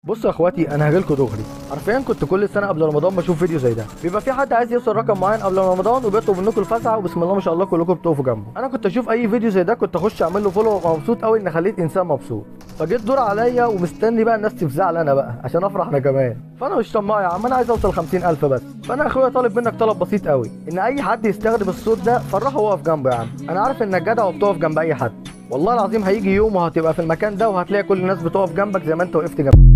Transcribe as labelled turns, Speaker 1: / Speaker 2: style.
Speaker 1: بصوا يا اخواتي انا هاجيلكوا دغري حرفيا كنت كل سنه قبل رمضان بشوف فيديو زي ده بيبقى في حد عايز يوصل رقم معين قبل رمضان وبيطلب منكم الفسحه وبسم الله ما شاء الله كلكم بتقفوا جنبه انا كنت اشوف اي فيديو زي ده كنت اخش اعمل له فولو وابقى مبسوط قوي ان خليت انسان مبسوط فجيت دور عليا ومستني بقى الناس تفزع لي انا بقى عشان افرح انا كمان فانا مش طماع يا عم انا عايز اوصل 50000 بس فانا يا اخويا طالب منك طلب بسيط قوي ان اي حد يستخدم الصوت ده فرحه وقف جنبه يا عم انا عارف انك جدع وبتقف جنب اي حد والله العظيم هيجي يوم وهتبقى في المكان ده وهتلاقي كل الناس بتقف جنبك زي ما انت وقفت جنبي